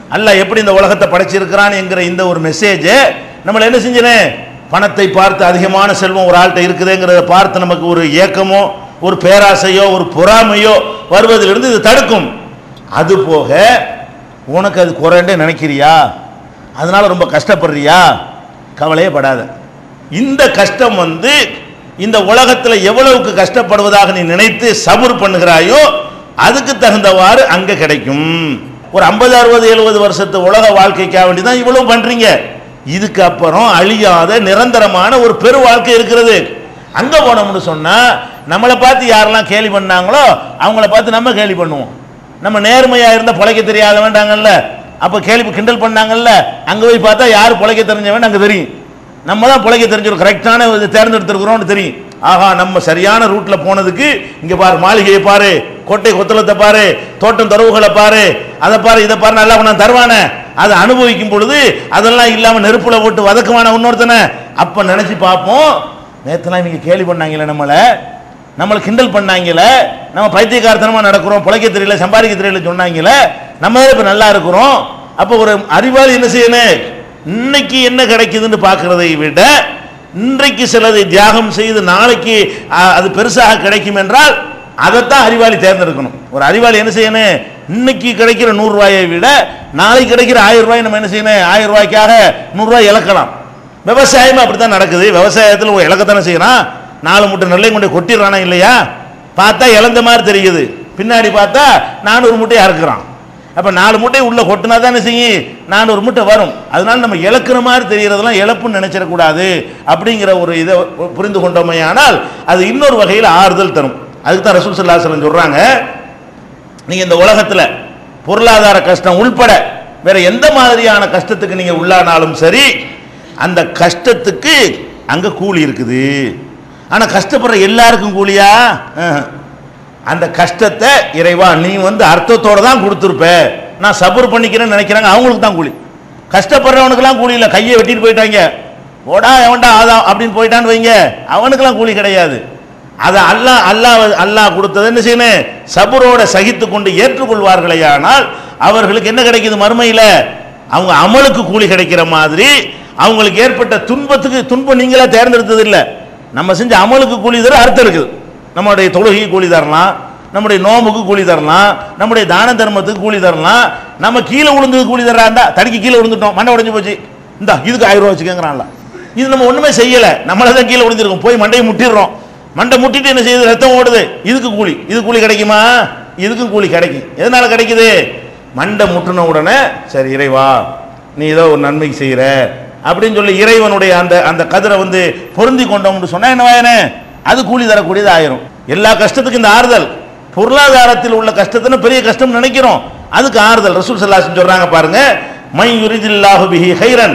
அல்லாஹ் எப்படி இந்த உலகத்தை படைச்சிருக்கிறான் என்கிற இந்த ஒரு மெசேஜ் நம்மளை என்ன செஞ்சினேன் பணத்தை பார்த்து அதிகமான செல்வம் ஒரு ஆள்கிட்ட இருக்குதுங்கிறத பார்த்து நமக்கு ஒரு ஏக்கமோ ஒரு பேராசையோ ஒரு பொறாமையோ வருவதிலிருந்து இது தடுக்கும் அது போக உனக்கு அது குறைண்டே நினைக்கிறியா அதனால ரொம்ப கஷ்டப்படுறியா கவலையே படாத இந்த கஷ்டம் வந்து இந்த உலகத்தில் எவ்வளவுக்கு கஷ்டப்படுவதாக நீ நினைத்து சபுர் பண்ணுகிறாயோ அதுக்கு தகுந்தவாறு அங்க கிடைக்கும் ஒரு ஐம்பது அறுபது எழுபது வருஷத்து உலக வாழ்க்கைக்காக வேண்டி தான் இவ்வளவு பண்றீங்க இதுக்கு அப்புறம் அழியாத நிரந்தரமான ஒரு பெரு வாழ்க்கை இருக்கிறது அங்க போனோம்னு சொன்னா நம்மளை பார்த்து யாரெல்லாம் கேலி பண்ணாங்களோ அவங்கள பார்த்து நம்ம கேலி பண்ணுவோம் நம்ம நேர்மையா இருந்த பொழைக்க தெரியாத வேண்டாங்கல்ல அப்ப கேள்வி கிண்டல் பண்ணாங்கல்ல அங்க போய் பார்த்தா யார் பொழைக்க தெரிஞ்சவன் அங்க தெரியும் நம்ம தான் பிழைக்க தெரிஞ்சிடும் கரெக்டான இது தேர்ந்தெடுத்திருக்கிறோம்னு தெரியும் ஆஹா நம்ம சரியான ரூட்ல போனதுக்கு இங்க பாரு மாளிகையை பாரு கோட்டை கொத்தளத்தை பாரு தோட்டம் தரவுகளை பாரு அதை பாரு இதை பாரு நல்லா நான் தருவானே அதை அனுபவிக்கும் பொழுது அதெல்லாம் இல்லாம நெருப்புல போட்டு வதக்குவான இன்னொருத்தனை அப்ப நினைச்சு பார்ப்போம் நேத்தெல்லாம் இவங்க கேலி பண்ணாங்களே நம்மளை நம்மளை கிண்டல் பண்ணாங்களே நம்ம பைத்தியக்காரத்தனமா நடக்கிறோம் பிழைக்க தெரியல சம்பாதிக்க தெரியல சொன்னாங்களே நம்ம தான் இப்ப நல்லா இருக்கிறோம் அப்போ ஒரு அறிவாளி என்ன செய்யணும் இன்னைக்கு என்ன கிடைக்குதுன்னு பார்க்கறதை விட இன்றைக்கு சிலதை தியாகம் செய்து நாளைக்கு அ, அது பெருசாக கிடைக்கும் என்றால் அதைத்தான் அறிவாளி தேர்ந்தெடுக்கணும் ஒரு அறிவாளி என்ன செய்யணும் இன்னைக்கு கிடைக்கிற நூறு ரூபாயை விட நாளைக்கு கிடைக்கிற ஆயிரம் ரூபாய் நம்ம என்ன செய்யணும் ஆயிரம் ரூபாய்க்காக நூறு ரூபாய் இழக்கலாம் விவசாயமும் அப்படித்தான் நடக்குது விவசாயத்தில் ஒரு இலக்கத்தானே செய்யறான் நாலு மூட்டை நெல்லையும் கொண்டு கொட்டிடுறானா இல்லையா பார்த்தா இழந்த மாதிரி தெரியுது பின்னாடி பார்த்தா நானூறு மூட்டையை அறுக்கிறான் அப்ப நாலு மூட்டை உள்ள கொட்டினா தானே செய்யும் நானூறு மூட்டை வரும் அதனால நம்ம இழக்கிற மாதிரி தெரியறதெல்லாம் இழப்புன்னு நினைச்சிடக்கூடாது அப்படிங்கிற ஒரு இதை புரிந்து கொண்டோமையானால் அது இன்னொரு வகையில் ஆறுதல் தரும் அதுக்கு தான் ரசூல் சல்லா சொல்றாங்க நீங்க இந்த உலகத்துல பொருளாதார கஷ்டம் உள்பட வேற எந்த மாதிரியான கஷ்டத்துக்கு நீங்க உள்ளானாலும் சரி அந்த கஷ்டத்துக்கு அங்க கூலி இருக்குது ஆனா கஷ்டப்படுற எல்லாருக்கும் கூலியா ஆஹ். அந்த கஷ்டத்தை இறைவா நீ வந்து அர்த்தத்தோட தான் கொடுத்துருப்ப நான் சபர் பண்ணிக்கிறேன்னு நினைக்கிறாங்க அவங்களுக்கு தான் கூலி கஷ்டப்படுறவனுக்கெல்லாம் கூலி இல்லை கையை வெட்டிட்டு போயிட்டாங்க ஓடா எவன்டா அதான் அப்படின்னு போயிட்டான்னு வைங்க அவனுக்கெல்லாம் கூலி கிடையாது அதை அல்லாஹ் அல்லாஹ் அல்லாஹ் கொடுத்தது என்ன செய்யணும் சபரோட சகித்து கொண்டு ஏற்றுக்கொள்வார்களே ஆனால் அவர்களுக்கு என்ன கிடைக்குது மறுமையில் அவங்க அமலுக்கு கூலி கிடைக்கிற மாதிரி அவங்களுக்கு ஏற்பட்ட துன்பத்துக்கு துன்பம் நீங்களா தேர்ந்தெடுத்தது இல்லை நம்ம செஞ்ச அமலுக்கு கூலி தர அர்த்தம் இருக்குது நம்முடைய தொழுகைக்கு கூலி தரலாம் நம்முடைய நோம்புக்கு கூலி தரலாம் நம்முடைய தான தர்மத்துக்கு கூலி தரலாம் நம்ம கீழே விழுந்தது கூலி தர்றாண்டா தடுக்கி கீழே விழுந்துட்டோம் மண்டை உடைஞ்சு போச்சு இந்தா இதுக்கு ஆயிரம் ரூபா வச்சுக்கங்கிறான்ல இது நம்ம ஒண்ணுமே செய்யல நம்மள தான் கீழே விழுந்திருக்கோம் போய் மண்டையை முட்டிடுறோம் மண்டை முட்டிட்டு என்ன செய்யுது ரத்தம் ஓடுது இதுக்கு கூலி இது கூலி கிடைக்குமா இதுக்கும் கூலி கிடைக்கும் எதனால கிடைக்குது மண்டை முட்டின உடனே சரி இறைவா நீ ஏதோ ஒரு நன்மைக்கு செய்கிற அப்படின்னு சொல்லி இறைவனுடைய அந்த அந்த கதிரை வந்து பொருந்தி கொண்டோம்னு சொன்னா என்ன வாயனே அது கூலி தரக்கூடியது ஆயிரும் எல்லா கஷ்டத்துக்கும் இந்த ஆறுதல் பொருளாதாரத்தில் உள்ள கஷ்டத்துன்னு பெரிய கஷ்டம் நினைக்கிறோம் அதுக்கு ஆறுதல் ரசூல் சல்லாஸ் சொல்றாங்க பாருங்க மை யுரிதில்லாஹு பிஹி ஹைரன்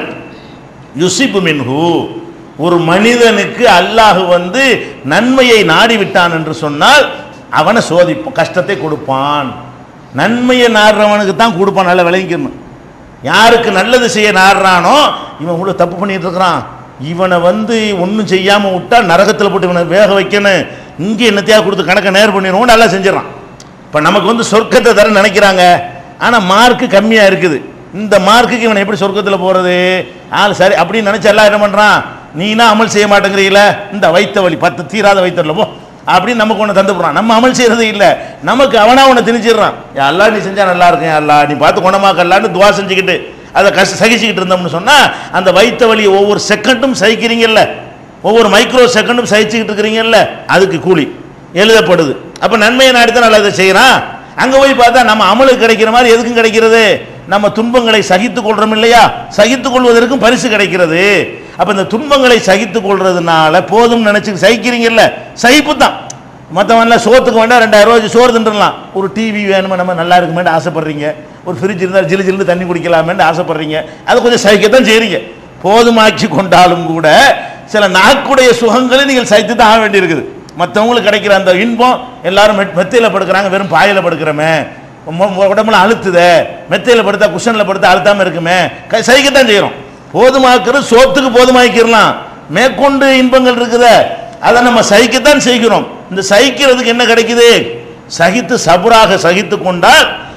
யுசிபு மின்ஹு ஒரு மனிதனுக்கு அல்லாஹ் வந்து நன்மையை நாடி விட்டான் என்று சொன்னால் அவனை சோதிப்பான் கஷ்டத்தை கொடுப்பான் நன்மையை நாடுறவனுக்கு தான் கொடுப்பான் நல்லா விளங்கிக்கணும் யாருக்கு நல்லது செய்ய நாடுறானோ இவன் கூட தப்பு பண்ணிட்டு இருக்கிறான் இவனை வந்து ஒன்றும் செய்யாம விட்டா நரகத்தில் போட்டு இவனை வேக வைக்கணும் இங்கே என்னத்தையா கொடுத்து கணக்கை நேர் பண்ணிடுவோம் நல்லா செஞ்சிடறான் இப்போ நமக்கு வந்து சொர்க்கத்தை தர நினைக்கிறாங்க ஆனால் மார்க்கு கம்மியாக இருக்குது இந்த மார்க்குக்கு இவன் எப்படி சொர்க்கத்தில் போகிறது ஆள் சரி அப்படின்னு நினச்சி எல்லாம் என்ன பண்ணுறான் நீனா அமல் செய்ய மாட்டேங்கிறீங்கள இந்த வைத்த வழி பத்து தீராத வைத்தரில் போ அப்படின்னு நமக்கு ஒன்று தந்து போடுறான் நம்ம அமல் செய்யறது இல்லை நமக்கு அவனா ஒன்று திணிச்சிடுறான் அல்லா நீ செஞ்சா நல்லா இருக்கும் அல்லா நீ பார்த்து குணமாக்கலான்னு துவா செஞ்சுக்கிட்டு அதை கஷ்ட சகிச்சுக்கிட்டு இருந்தோம்னு சொன்னால் அந்த வைத்த வழியை ஒவ்வொரு செகண்டும் சகிக்கிறீங்கல்ல ஒவ்வொரு மைக்ரோ செகண்டும் சகிச்சுக்கிட்டு இருக்கிறீங்கல்ல அதுக்கு கூலி எழுதப்படுது அப்போ நன்மையை நாடி தான் நல்லா இதை செய்கிறான் அங்கே போய் பார்த்தா நம்ம அமலுக்கு கிடைக்கிற மாதிரி எதுக்கும் கிடைக்கிறது நம்ம துன்பங்களை சகித்துக் கொள்றோம் இல்லையா சகித்துக் கொள்வதற்கும் பரிசு கிடைக்கிறது அப்ப இந்த துன்பங்களை சகித்துக் கொள்றதுனால போதும் நினைச்சு சகிக்கிறீங்கல்ல சகிப்பு தான் மற்றவன்ல சோத்துக்கு வேண்டாம் ரெண்டாயிரம் ரூபாய் சோறு தின்றலாம் ஒரு டிவி வேணுமே நம்ம நல்லா இருக்குமேன்னு ஆசைப்படுறீங்க ஒரு ஃப்ரிட்ஜ் இருந்தால் ஜிலு ஜிலுன்னு தண்ணி குடிக்கலாமேன்னு ஆசைப்படுறீங்க அது கொஞ்சம் சகிக்கத்தான் செய்றீங்க போதுமாக்கி கொண்டாலும் கூட சில நாக்குடைய சுகங்களை நீங்கள் சகித்து தான் ஆக வேண்டியிருக்குது மற்றவங்களுக்கு கிடைக்கிற அந்த இன்பம் எல்லாரும் மெத் மெத்தையில் படுக்கிறாங்க வெறும் பாயில் படுக்கிறோமே மு- மு- உடம்புல அழுத்துதே மெத்தையில் படுத்தா குஷனில் படுத்தா அழுத்தாம இருக்குமே க- சகிக்கத்தான் செய்கிறோம் போதுமாக்குறது சோத்துக்கு போதுமாக்கிடலாம் மேற்கொண்டு இன்பங்கள் இருக்குதே அதை நம்ம சகிக்கத்தான் செய்கிறோம் இந்த சகிக்கிறதுக்கு என்ன கிடைக்குது சகித்து சபுராக சகித்து கொண்டால்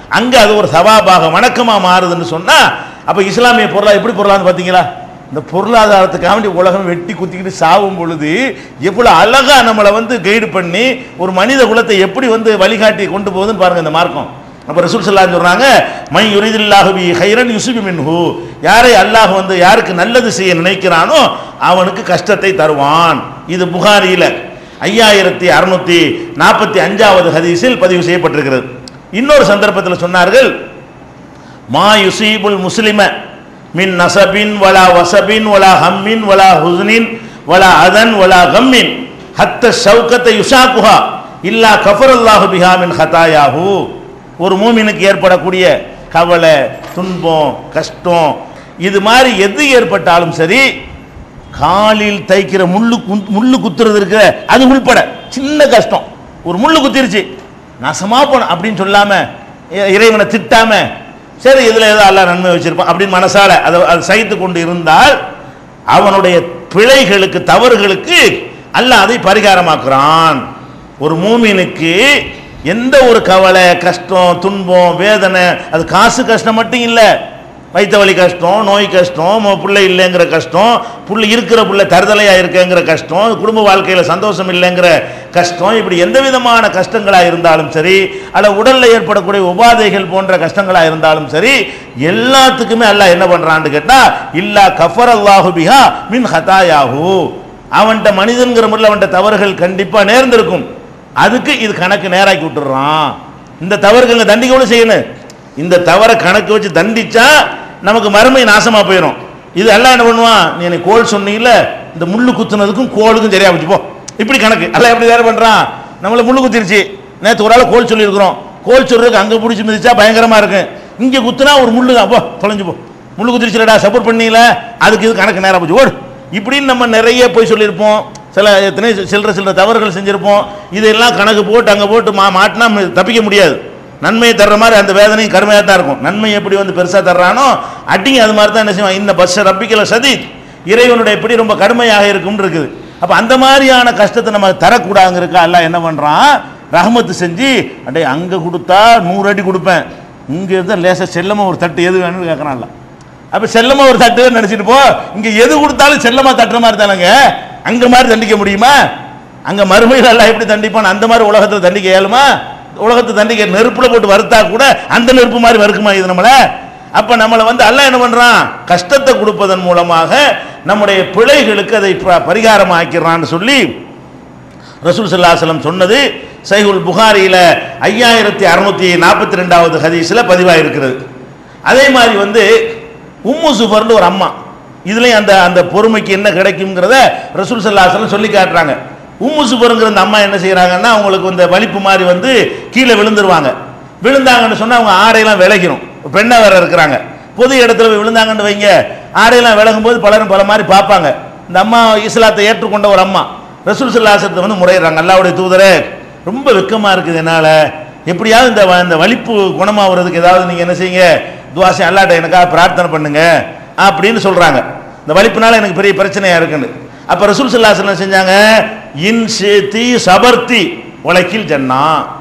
அங்க அது ஒரு சவாபாக வணக்கமா மாறுதுன்னு சொன்னா அப்ப இஸ்லாமிய பொருளா எப்படி பொருளான்னு பாத்தீங்களா இந்த பொருளாதாரத்துக்காக வேண்டி உலகம் வெட்டி குத்திக்கிட்டு சாவும் பொழுது எவ்வளவு அழகா நம்மளை வந்து கைடு பண்ணி ஒரு மனித குலத்தை எப்படி வந்து வழிகாட்டி கொண்டு போகுதுன்னு பாருங்க இந்த மார்க்கம் அப்ப ரசூல் ஸல்லல்லாஹு அலைஹி சொல்றாங்க மை யுரிதில்லாஹு பி ஹைரன் யுஸிபு மின்ஹு யாரை அல்லாஹ் வந்து யாருக்கு நல்லது செய்ய நினைக்கிறானோ அவனுக்கு கஷ்டத்தை தருவான் இது புகாரியில ஐயாயிரத்தி அறுநூத்தி நாற்பத்தி அஞ்சாவது ஹதீஸில் பதிவு செய்யப்பட்டிருக்கிறது இன்னொரு சந்தர்ப்பத்தில் சொன்னார்கள் மா யுசீபுல் முஸ்லிம மின் நசபின் வலா வசபின் வலா ஹம்மின் வலா ஹுஸ்னின் வலா அதன் வலா கம்மின் ஹத்த ஷவுக்கத்தை யுஷாக்குஹா இல்லா கஃபரல்லாஹு பிஹா மின் ஹதாயாஹு ஒரு மூமினுக்கு ஏற்படக்கூடிய கவலை துன்பம் கஷ்டம் இது மாதிரி எது ஏற்பட்டாலும் சரி காலில் தைக்கிற முள்ளு குத்- முள்ளு குத்துறது இருக்கிற அது உள்பட சின்ன கஷ்டம் ஒரு முள்ளு குத்திருச்சு நாசமா போன அப்படின்னு சொல்லாம இ- இறைவனை திட்டாம சரி இதுல ஏதோ அல்லாஹ் நன்மை வச்சிருப்பான் அப்படின்னு மனசால அதை அது சகித்து கொண்டு இருந்தால் அவனுடைய பிழைகளுக்கு தவறுகளுக்கு அல்லாஹ் அதை பரிகாரமாக்குறான் ஒரு மூமினுக்கு எந்த ஒரு கவலை கஷ்டம் துன்பம் வேதனை அது காசு கஷ்டம் மட்டும் இல்லை வைத்த வலி கஷ்டம் நோய் கஷ்டம் மொ- புள்ளை இல்லைங்கிற கஷ்டம் புள்ள இருக்கிற புள்ள தருதலையா இருக்கங்கிற கஷ்டம் குடும்ப வாழ்க்கையில சந்தோஷம் இல்லைங்கிற கஷ்டம் இப்படி எந்த விதமான கஷ்டங்களா இருந்தாலும் சரி அல்ல உடல்ல ஏற்படக்கூடிய உபாதைகள் போன்ற கஷ்டங்களா இருந்தாலும் சரி எல்லாத்துக்குமே அல்லாஹ் என்ன பண்றான்னு கேட்டா இல்லா கஃபர் அல்லாஹு பிஹா மின் ஹதாயாஹு அவன்கிட்ட மனிதன்கிற முறையில் அவன்கிட்ட தவறுகள் கண்டிப்பா நேர்ந்திருக்கும் அதுக்கு இது கணக்கு நேராக்கி விட்டுறான் இந்த தவறுகளை தண்டிக்கவும் செய்யணும் இந்த தவறை கணக்கு வச்சு தண்டிச்சா நமக்கு மறுமை நாசமா போயிடும் இது எல்லாம் என்ன பண்ணுவான் நீ எனக்கு கோல் சொன்னீங்கல்ல இந்த முள்ளு குத்துனதுக்கும் கோலுக்கும் சரியா வச்சு போ இப்படி கணக்கு எல்லாம் எப்படி வேற பண்றான் நம்மள முள்ளு குத்திருச்சு நேற்று ஒரு ஆள் கோல் சொல்லியிருக்கிறோம் கோல் சொல்றதுக்கு அங்க பிடிச்சி மிதிச்சா பயங்கரமா இருக்கு இங்க குத்துனா ஒரு முள்ளு தான் போ தொலைஞ்சு போ முள்ளு குத்திருச்சுலடா சப்போர்ட் பண்ணீங்களா அதுக்கு இது கணக்கு நேரா போச்சு ஓடு இப்படின்னு நம்ம நிறைய போய் சொல்லியிருப்போம் சில எத்தனை சில்லற சில்லற தவறுகள் செஞ்சிருப்போம் இதெல்லாம் கணக்கு போட்டு அங்கே போட்டு மா மாட்டினா நம்ம தப்பிக்க முடியாது நன்மையை தர்ற மாதிரி அந்த வேதனையும் கருமையாக தான் இருக்கும் நன்மை எப்படி வந்து பெருசாக தர்றானோ அடிங்க அது மாதிரி தான் என்ன செய்வான் இந்த பஸ் ரப்பிக்கல சதீத் இறைவனுடைய எப்படி ரொம்ப கடுமையாக இருக்கும்னு இருக்குது அப்போ அந்த மாதிரியான கஷ்டத்தை நம்ம தரக்கூடாதுங்கிறக்கா எல்லாம் என்ன பண்ணுறான் ரஹமத்து செஞ்சு அடே அங்கே கொடுத்தா நூறு அடி கொடுப்பேன் இங்கே இருந்தால் லேசாக செல்லமாக ஒரு தட்டு எது வேணும்னு கேட்குறான்ல அப்ப செல்லமா ஒரு தட்டு நினைச்சிட்டு போ இங்க எது கொடுத்தாலும் செல்லமா தட்டுற மாதிரி தானங்க அங்க மாதிரி தண்டிக்க முடியுமா அங்க மறுமையில் எல்லாம் எப்படி தண்டிப்பான் அந்த மாதிரி உலகத்துல தண்டிக்க இயலுமா உலகத்தை தண்டிக்க நெருப்புல போட்டு வறுத்தா கூட அந்த நெருப்பு மாதிரி வறுக்குமா இது நம்மள அப்ப நம்மளை வந்து அல்லாஹ் என்ன பண்றான் கஷ்டத்தை கொடுப்பதன் மூலமாக நம்முடைய பிழைகளுக்கு அதை ப- பரிகாரம் ஆக்கிறான்னு சொல்லி ரசூல் சல்லாஹலம் சொன்னது சைகுல் புகாரியில ஐயாயிரத்தி அறுநூத்தி நாற்பத்தி ரெண்டாவது ஹதீஸில் பதிவாயிருக்கிறது அதே மாதிரி வந்து உம்மு சுஃபர்னு ஒரு அம்மா இதுலயும் அந்த அந்த பொறுமைக்கு என்ன கிடைக்குங்கிறத ரசூல் சல்லாஹலம் சொல்லி காட்டுறாங்க உம்மு சுஃபருங்கிற அந்த அம்மா என்ன செய்றாங்கன்னா அவங்களுக்கு இந்த வலிப்பு மாதிரி வந்து கீழே விழுந்துருவாங்க விழுந்தாங்கன்னு சொன்னா அவங்க ஆடையெல்லாம் விலகிரும் பெண்ணை வேற இருக்கிறாங்க பொது இடத்துல போய் விழுந்தாங்கன்னு வைங்க ஆடையெல்லாம் விலகும் போது பலரும் பல மாதிரி பார்ப்பாங்க இந்த அம்மா இஸ்லாத்தை ஏற்றுக்கொண்ட ஒரு அம்மா ரசூல் சல்லாசத்தை வந்து முறையிடுறாங்க அல்லாவுடைய தூதரே ரொம்ப வெக்கமா இருக்குது என்னால எப்படியாவது இந்த வ- இந்த வலிப்பு குணமாகிறதுக்கு ஏதாவது நீங்க என்ன செய்யுங்க துவாசி அல்லாட்ட எனக்காக பிரார்த்தனை பண்ணுங்க அப்படின்னு சொல்றாங்க இந்த வலிப்புனால எனக்கு பெரிய பிரச்சனையா இருக்குன்னு அப்ப ரசூல் சல்லாஸ் என்ன செஞ்சாங்க இன் சேத்தி சபர்த்தி உலக்கில் ஜன்னா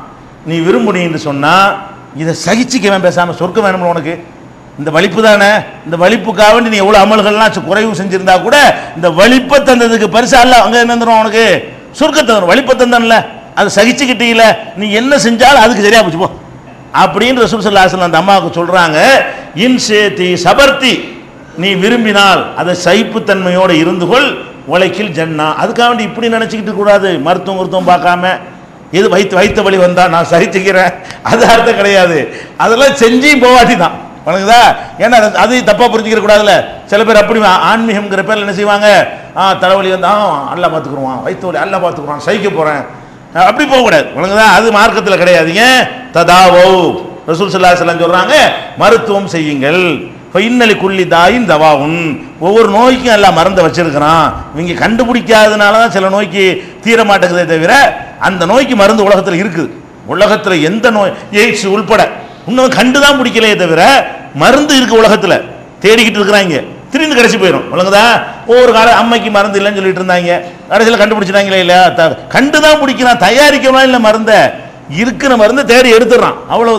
நீ விரும்புனீன்னு சொன்னா இதை சகிச்சுக்கவன் பேசாம சொர்க்கம் வேணும்ல உனக்கு இந்த வலிப்பு தானே இந்த வலிப்புக்காக வேண்டி நீ எவ்வளவு அமல்கள்லாம் செ- குறைவு செஞ்சிருந்தா கூட இந்த வலிப்பை தந்ததுக்கு பரிசா இல்ல அங்க என்ன தரும் உனக்கு சொர்க்கத்தை தரும் வலிப்பை தந்தான்ல அது சகிச்சுக்கிட்டீல நீ என்ன செஞ்சாலும் அதுக்கு சரியா போச்சு போ அப்படின்னு ரசூல் ஸல்லல்லாஹு அலைஹி வஸல்லம் அந்த அம்மாவுக்கு சொல்றாங்க இன் சேத்தி சபர்த்தி நீ விரும்பினால் அதை சகிப்புத்தன்மையோடு இருந்து கொள் உழைக்கில் ஜன்னா அதுக்காக வேண்டி இப்படி நினைச்சுக்கிட்டு கூடாது மருத்துவம் மருத்துவம் பார்க்காம எது வைத்து வைத்த வழி வந்தா நான் சகிச்சுக்கிறேன் அது அர்த்தம் கிடையாது அதெல்லாம் செஞ்சும் போவாட்டி தான் வணங்குதா ஏன்னா அது- அது தப்பா புரிஞ்சுக்கிற கூடாதுல்ல சில பேர் அப்படி ஆ- ஆன்மீகம்ங்கிற பேர்ல என்ன செய்வாங்க ஆ தலைவலி வந்தா ஆ அல்லா பார்த்துக்குருவான் வைத்த வலி அல்லா பார்த்துக்குருவான் சகிக்க போறேன் அஹ் அப்படி போகக்கூடாது வணங்குதா அது மார்க்கத்தில் கிடையாது ஏன் ததாவோ ரசூல் ஸல்லல்லாஹு அலைஹி வஸல்லம் சொல்றாங்க மருத்துவம் செய்யுங்கள் இன்னலி குள்ளி தாயின் தவாவுன் ஒவ்வொரு நோய்க்கும் எல்லாம் மருந்தை வச்சிருக்கிறான் இவங்க கண்டுபிடிக்காதனால தான் சில நோய்க்கு தீர மாட்டேங்குதே தவிர அந்த நோய்க்கு மருந்து உலகத்தில் இருக்குது உலகத்தில் எந்த நோய் எய்ட்ஸ் உள்பட இன்னும் கண்டு தான் பிடிக்கலையே தவிர மருந்து இருக்கு உலகத்தில் தேடிக்கிட்டு இருக்கிறாங்க திடீர்னு கிடைச்சி போயிடும் ஒழுங்குதா ஒவ்வொரு காலம் அம்மைக்கு மருந்து இல்லைன்னு சொல்லிட்டு இருந்தாங்க கடைசியில் கண்டுபிடிச்சிட்டாங்களே இல்லையா த- கண்டு தான் பிடிக்கிறான் தயாரிக்கலாம் இல்லை மருந்தை இருக்கிற மருந்து தேடி எடுத்துடுறான் அவ்வளவுதான்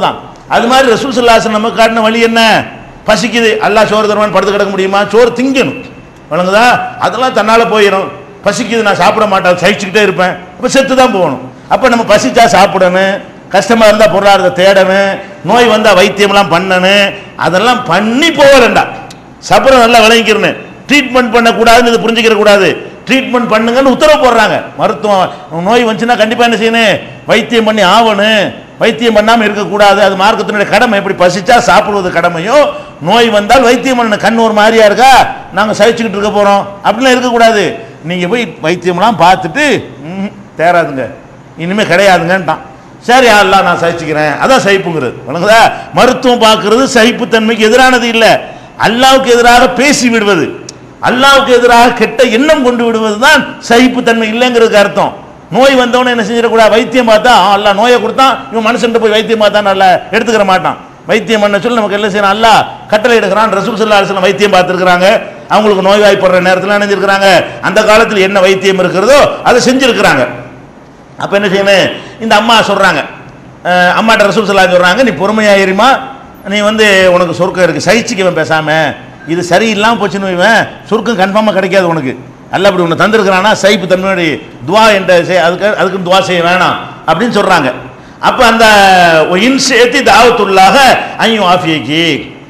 அது மாதிரி ரசூல் சல்லாசன் நமக்கு காட்டின வழி என்ன பசிக்குது அல்லாஹ் சோறு தருவான் படுத்து கிடக்க முடியுமா சோறு திங்கணும் வழங்குதா அதெல்லாம் தன்னால் போயிடும் பசிக்குது நான் சாப்பிட மாட்டேன் சகிச்சுக்கிட்டே இருப்பேன் அப்போ செத்து தான் போகணும் அப்போ நம்ம பசிச்சா சாப்பிடணும் கஷ்டமாக இருந்தால் பொருளாதாரத்தை தேடணும் நோய் வந்தால் வைத்தியம்லாம் பண்ணணும் அதெல்லாம் பண்ணி போக வேண்டாம் சபரம் நல்லா விளங்கிக்கிறணும் ட்ரீட்மெண்ட் பண்ணக்கூடாதுன்னு இது புரிஞ்சுக்கிற கூடாது ட்ரீட்மெண்ட் பண்ணுங்கன்னு உத்தரவு போடுறாங்க மருத்துவம் நோய் வந்துச்சுன்னா கண்டிப்பாக என்ன செய்யணும் வைத்தியம் பண்ணி ஆகணும் வைத்தியம் பண்ணாமல் இருக்கக்கூடாது அது மார்க்கத்தினுடைய கடமை எப்படி பசிச்சா சாப்பிடுவது கடமையோ நோய் வந்தால் வைத்தியம் பண்ணணும் கண் ஒரு மாதிரியா இருக்கா நாங்கள் சகிச்சுக்கிட்டு இருக்க போகிறோம் அப்படிலாம் இருக்கக்கூடாது நீங்கள் போய் வைத்தியம்லாம் பார்த்துட்டு ம்ஹும், தேராதுங்க இனிமேல் கிடையாதுங்கன்ட்டான் சரி அல்லா நான் சகிச்சுக்கிறேன் அதான் சகிப்புங்கிறது வணங்குதா மருத்துவம் பார்க்கறது சகிப்புத்தன்மைக்கு எதிரானது இல்லை அல்லாவுக்கு எதிராக பேசி விடுவது அல்லாவுக்கு எதிராக கெட்ட எண்ணம் கொண்டு விடுவது தான் சகிப்புத்தன்மை இல்லைங்கிறதுக்கு அர்த்தம் நோய் வந்தவன என்ன செஞ்சிடக்கூடாது வைத்தியம் பார்த்தா ஆ, அல்லாஹ் நோயை கொடுத்தான் இவன் மனுஷன் போய் வைத்தியம் பார்த்தா நல்லா எடுத்துக்கிற மாட்டான் வைத்தியம் பண்ண சொல்லி நமக்கு என்ன செய்யணும் அல்லாஹ் கட்டளை எடுக்கிறான் ரசூல் சல்லா அலிஸ்லாம் வைத்தியம் பார்த்துருக்குறாங்க அவங்களுக்கு நோய்வாய்ப்படுற நேரத்தில் நினைஞ்சிருக்கிறாங்க அந்த காலத்தில் என்ன வைத்தியம் இருக்கிறதோ அதை செஞ்சிருக்கிறாங்க அப்போ என்ன செய்யணும் இந்த அம்மா சொல்கிறாங்க அம்மாட்ட ரசூல் சல்லா சொல்கிறாங்க நீ பொறுமையாக இருமா நீ வந்து உனக்கு சொர்க்கம் இருக்குது சகிச்சுக்குவன் பேசாம இது சரியில்லாமல் போச்சுன்னு வைவேன் சொர்க்கம் கன்ஃபார்மாக கிடைக்காது உனக்கு அல்ல அப்படி உன்னை தந்திருக்கிறானா சைப்பு தன்மையோட துவா என்ற செய் அதுக்கு அதுக்கு துவா செய்ய வேணாம் அப்படின்னு சொல்கிறாங்க அப்போ அந்த இன் சேர்த்தி தாவத்துள்ளாக ஐயும் ஆஃபியக்கு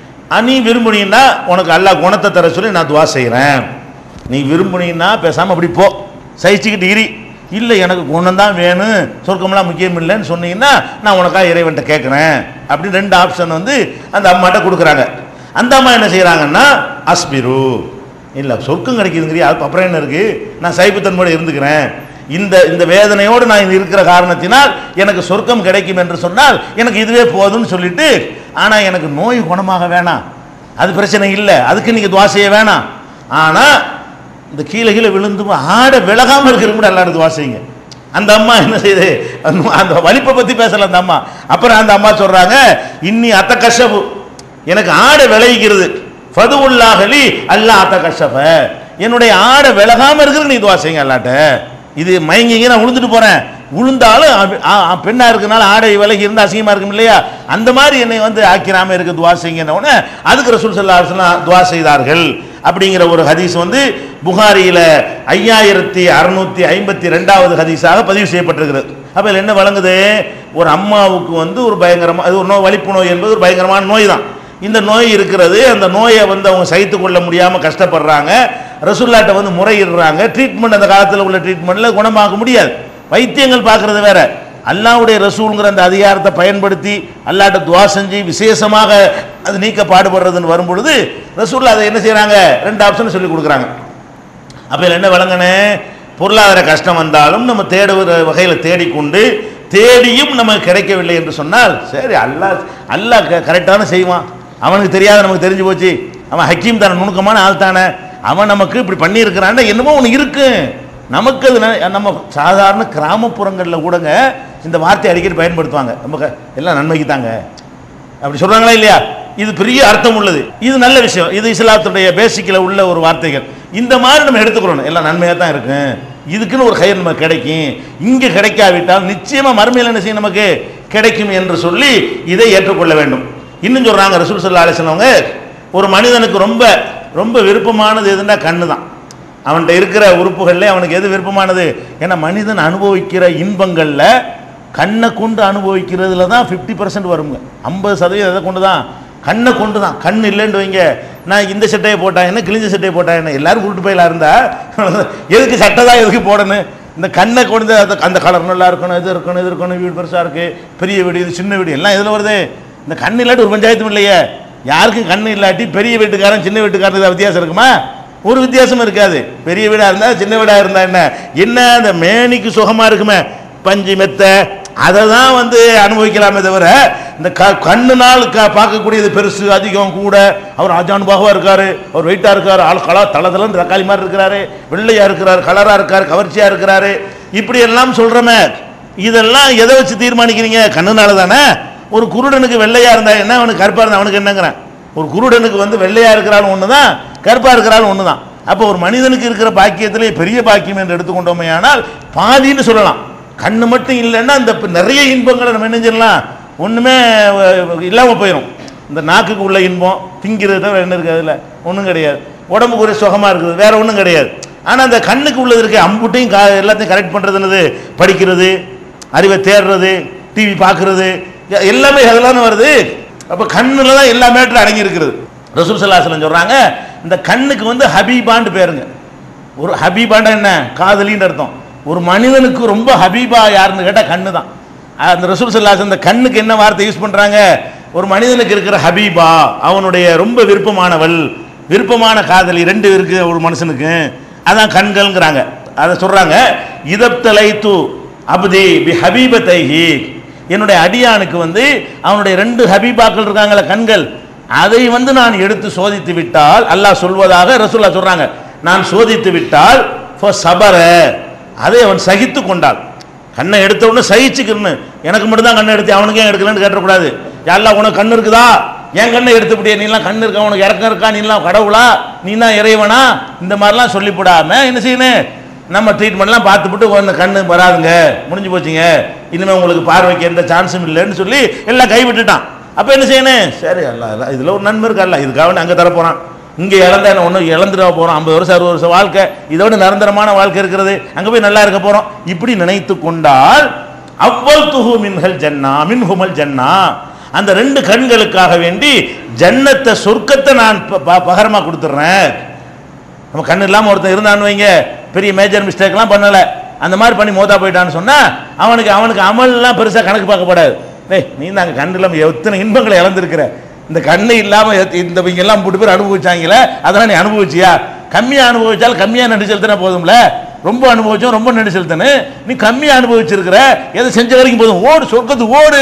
நீ விரும்புனீங்கன்னா உனக்கு அல்லாஹ் குணத்தை தர சொல்லி நான் துவா செய்கிறேன் நீ விரும்புனீங்கன்னா பேசாமல் அப்படி போ சகிச்சுக்கிட்டு இரி இல்லை எனக்கு குணம் தான் வேணும் சொர்க்கம்லாம் முக்கியம் இல்லைன்னு சொன்னீங்கன்னா நான் உனக்காக இறைவன்ட்ட கேட்குறேன் அப்படின்னு ரெண்டு ஆப்ஷன் வந்து அந்த அம்மாட்ட கொடுக்குறாங்க அந்த அம்மா என்ன செய்கிறாங்கன்னா அஸ்பிரு இல்லை சொர்க்கம் கிடைக்குதுங்கிறியா அது அப்புறம் என்ன இருக்குது நான் சைபத்தன்மையோடு இருந்துக்கிறேன் இந்த இந்த வேதனையோடு நான் இங்க இருக்கிற காரணத்தினால் எனக்கு சொர்க்கம் கிடைக்கும் என்று சொன்னால் எனக்கு இதுவே போதும்னு சொல்லிட்டு ஆனால் எனக்கு நோய் குணமாக வேணாம் அது பிரச்சனை இல்லை அதுக்கு நீங்கள் துவா செய்ய வேணாம் ஆனால் இந்த கீழே கீழே விழுந்து ஆட விலகாமல் இருக்கிற கூட எல்லாரும் துவா செய்யுங்க அந்த அம்மா என்ன செய்யுது அந்த- அந்த வலிப்பை பற்றி பேசல அந்த அம்மா அப்புறம் அந்த அம்மா சொல்கிறாங்க இன்னி அத்த கஷபு எனக்கு ஆடை விளைவிக்கிறது ஃபதுவுல்லாஹலி அல்லாஹ் அத்த கஷப என்னுடைய ஆடை விலகாமல் இருக்கிறது நீ துவா செய்யுங்க அல்லாட்ட இது மயங்கிங்க நான் விழுந்துட்டு போகிறேன் விழுந்தாலும் அ- ஆ- ஆ, பெண்ணா இருக்கனால ஆடை விலகி இருந்தால் அசிங்கமாக இருக்கும் இல்லையா அந்த மாதிரி என்னை வந்து ஆக்கிராம இருக்க துவா செய்யுங்கன்ன உடனே அதுக்கு ரசூல் சல்லா அலுவலாம் துவா செய்தார்கள் அப்படிங்கிற ஒரு ஹதீஸ் வந்து புகாரியில் ஐயாயிரத்தி அறுநூத்தி ஐம்பத்தி ரெண்டாவது ஹதீஸாக பதிவு செய்யப்பட்டிருக்கிறது அப்போ இதில் என்ன வழங்குது ஒரு அம்மாவுக்கு வந்து ஒரு பயங்கரமா அது ஒரு நோய் வலிப்பு நோய் என்பது ஒரு பயங்கரமான நோய் தான் இந்த நோய் இருக்கிறது அந்த நோயை வந்து அவங்க சகித்து கொள்ள முடியாமல் கஷ்டப்படுறாங்க ரசுல்லாட்ட வந்து முறையிடுறாங்க ட்ரீட்மெண்ட் அந்த காலத்தில் உள்ள ட்ரீட்மெண்ட்டில் குணமாக்க முடியாது வைத்தியங்கள் பார்க்குறது வேற அல்லாவுடைய ரசூலுங்கிற அந்த அதிகாரத்தை பயன்படுத்தி அல்லாட்ட துவா செஞ்சு விசேஷமாக அது நீக்க பாடுபடுறதுன்னு வரும்பொழுது ரசூல் அதை என்ன செய்கிறாங்க ரெண்டு ஆப்ஷன் சொல்லி கொடுக்குறாங்க அப்போ இதில் என்ன விளங்கணே பொருளாதார கஷ்டம் வந்தாலும் நம்ம தேடுகிற வகையில் தேடிக்கொண்டு தேடியும் நமக்கு கிடைக்கவில்லை என்று சொன்னால் சரி அல்லாஹ் அல்லாஹ் க கரெக்டான செய்வான் அவனுக்கு தெரியாத நமக்கு தெரிஞ்சு போச்சு அவன் ஹக்கீம் தானே நுணுக்கமான ஆள் தானே அவன் நமக்கு இப்படி பண்ணியிருக்கிறான் என்னமோ ஒன்று இருக்கு நமக்கு அது ந- நம்ம சாதாரண கிராமப்புறங்களில் கூடங்க இந்த வார்த்தை அடிக்கடி பயன்படுத்துவாங்க நம்ம க- எல்லாம் நன்மைக்கு தாங்க அப்படி சொல்றாங்களா இல்லையா இது பெரிய அர்த்தம் உள்ளது இது நல்ல விஷயம் இது இஸ்லாத்துடைய பேசிக்கில் உள்ள ஒரு வார்த்தைகள் இந்த மாதிரி நம்ம எடுத்துக்கிறோம் எல்லாம் நன்மையாக தான் இருக்கும் இதுக்குன்னு ஒரு கயிறு நமக்கு கிடைக்கும் இங்கே கிடைக்காவிட்டால் நிச்சயமா மறுமையில் என்ன செய்யும் நமக்கு கிடைக்கும் என்று சொல்லி இதை ஏற்றுக்கொள்ள வேண்டும் இன்னும் சொல்றாங்க ரசூல் சல்லா அலிஸ்லவங்க ஒரு மனிதனுக்கு ரொம்ப ரொம்ப விருப்பமானது எதுன்னா கண்ணு தான் அவன்கிட்ட இருக்கிற உறுப்புகளில் அவனுக்கு எது விருப்பமானது ஏன்னா மனிதன் அனுபவிக்கிற இன்பங்களில் கண்ணை கொண்டு அனுபவிக்கிறதுல தான் ஃபிஃப்டி பர்சன்ட் வருங்க ஐம்பது சதவீதம் அதை கொண்டு தான் கண்ணை கொண்டு தான் கண் இல்லைன்னு வைங்க நான் இந்த சட்டையை போட்டா என்ன கிழிஞ்ச சட்டையை போட்டா என்ன எல்லாரும் கூட்டு போயிலா இருந்தா எதுக்கு சட்டை தான் எதுக்கு போடணும் இந்த கண்ணை கொண்டு அந்த- அந்த கலர் நல்லா இருக்கணும் இது இருக்கணும் இது இருக்கணும் வீடு பெருசாக இருக்கு பெரிய வீடு இது சின்ன வீடு எல்லாம் இதில் வருது இந்த கண் இல்லாட்டி ஒரு பஞ்சாயத்தும் இல்லையே யாருக்கும் கண் இல்லாட்டி பெரிய வீட்டுக்காரன் சின்ன வீட்டுக்காரன் ஏதாவது வித்தியாசம் இருக்குமா ஒரு வித்தியாசமும் இருக்காது பெரிய வீடாக இருந்தால் சின்ன வீடாக இருந்தா என்ன என்ன அந்த மேனிக்கு சுகமாக இருக்குமே பஞ்சு மெத்த அதை தான் வந்து அனுபவிக்கலாமே தவிர இந்த க கண்ணு நாள் க பார்க்கக்கூடியது பெருசு அதிகம் கூட அவர் ஆஜானுபாகவாக இருக்காரு அவர் வெயிட்டாக இருக்காரு ஆள் கலர் தலை தலைன்னு தக்காளி மாதிரி இருக்கிறாரு வெள்ளையாக இருக்கிறாரு கலராக இருக்காரு கவர்ச்சியாக இருக்கிறாரு இப்படி எல்லாம் சொல்கிறோமே இதெல்லாம் எதை வச்சு தீர்மானிக்கிறீங்க கண்ணுனால தானே ஒரு குருடனுக்கு வெள்ளையாக இருந்தா என்ன அவனுக்கு கருப்பாக இருந்தா அவனுக்கு என்னங்கிறேன் ஒரு குருடனுக்கு வந்து வெள்ளையாக இருக்கிறாலும் ஒன்று தான் கருப்பாக இருக்கிறாலும் ஒன்று தான் அப்போ ஒரு மனிதனுக்கு இருக்கிற பாக்கியத்திலே பெரிய பாக்கியம் என்று எடுத்துக்கொண்டோமே ஆனால் பாதின்னு சொல்லலாம் கண்ணு மட்டும் இல்லைன்னா அந்த ப- நிறைய இன்பங்களை நம்ம என்ன செய்யலாம் ஒன்றுமே இல்லாமல் போயிடும் இந்த நாக்குக்கு உள்ள இன்பம் திங்கிறது தவிர என்ன இருக்குது அதில் ஒன்றும் கிடையாது உடம்புக்கு ஒரு சுகமாக இருக்குது வேற ஒன்றும் கிடையாது ஆனால் அந்த கண்ணுக்கு உள்ளது இருக்க அம்புட்டையும் கா எல்லாத்தையும் கரெக்ட் பண்ணுறது என்னது படிக்கிறது அறிவை தேடுறது டிவி பார்க்குறது எல்லாமே அதெல்லாம் வருது அப்போ கண்ணில் தான் எல்லா மேட்டரும் அடங்கி இருக்கிறது ரசூல் சல்லாஹலம் சொல்கிறாங்க இந்த கண்ணுக்கு வந்து ஹபீபான்னு பேருங்க ஒரு ஹபீபாண்டா என்ன காதலின்னு அர்த்தம் ஒரு மனிதனுக்கு ரொம்ப ஹபீபா யாருன்னு கேட்டால் கண்ணு தான் அந்த ரசூல் சல்லாஸ் அந்த கண்ணுக்கு என்ன வார்த்தை யூஸ் பண்ணுறாங்க ஒரு மனிதனுக்கு இருக்கிற ஹபீபா அவனுடைய ரொம்ப விருப்பமானவள் விருப்பமான காதலி ரெண்டு இருக்கு ஒரு மனுஷனுக்கு அதான் கண்கள்ங்கிறாங்க அதை சொல்றாங்க இதப்தலை து அப்தி பி ஹபீபத்தைஹி என்னுடைய அடியானுக்கு வந்து அவனுடைய ரெண்டு ஹபீபாக்கள் இருக்காங்களே கண்கள் அதை வந்து நான் எடுத்து சோதித்து விட்டால் அல்லாஹ் சொல்வதாக ரசூல்லா சொல்றாங்க நான் சோதித்து விட்டால் ஃபோ சபர அதை அவன் சகித்து கொண்டாள் கண்ணை எடுத்த உடனே சகிச்சுக்கிறன்னு எனக்கு மட்டும் தான் கண்ணை எடுத்து அவனுக்கு ஏன் எடுக்கலன்னு கேட்டக்கூடாது யாரெல்லாம் உனக்கு கண்ணு இருக்குதா என் கண்ணை எடுத்துவிட்டியே நீலாம் கண்ணு இருக்கா உனக்கு இறக்கம் இருக்கா நீலாம் கடவுளா நீலாம் இறைவனா இந்த மாதிரிலாம் சொல்லிவிடாம என்ன செய்யணும் நம்ம ட்ரீட்மெண்ட்லாம் பார்த்துப்புட்டு அந்த கண்ணு வராதுங்க முடிஞ்சு போச்சுங்க இனிமேல் உங்களுக்கு பார்வைக்கு எந்த சான்ஸும் இல்லைன்னு சொல்லி எல்லாம் கைவிட்டுட்டான் அப்போ என்ன செய்யணும் சரி அல்ல அல்ல இதில் ஒரு நன்மை இருக்கா அல்ல இதுக்காக அங்கே தர போகிறான் இங்கே இழந்தா என்ன ஒன்றும் இழந்துட போகிறோம் ஐம்பது வருஷம் அறுபது வருஷம் வாழ்க்கை இதோட நிரந்தரமான வாழ்க்கை இருக்கிறது அங்கே போய் நல்லா இருக்க போகிறோம் இப்படி நினைத்து கொண்டால் அவ்வள் துஹு மின்ஹல் ஜன்னா மின்ஹுமல் ஜன்னா அந்த ரெண்டு கண்களுக்காக வேண்டி ஜன்னத்தை சொர்க்கத்தை நான் ப- ப- பகரமா கொடுத்துட்றேன் நம்ம கண் இல்லாமல் ஒருத்தன் இருந்தான்னு வைங்க பெரிய மேஜர் மிஸ்டேக்லாம் பண்ணலை அந்த மாதிரி பண்ணி மோதா போயிட்டான்னு சொன்னா அவனுக்கு அவனுக்கு அமல்லாம் பெருசாக கணக்கு பார்க்கப்படாது டேய் நீ தாங்க கண் இல்லாமல் எத்தனை இன்பங்களை இழந்திருக்கிற இந்த கண்ணு இல்லாமல் இந்த இவங்க எல்லாம் போட்டு பேர் அனுபவிச்சாங்களே அதெல்லாம் நீ அனுபவிச்சியா கம்மியாக அனுபவிச்சாலும் கம்மியாக நன்றி செலுத்தினா போதும்ல ரொம்ப அனுபவிச்சோம் ரொம்ப நன்றி செலுத்தனு நீ கம்மியாக அனுபவிச்சிருக்கிற எதை செஞ்ச வரைக்கும் போதும் ஓடு சொர்க்கத்து ஓடு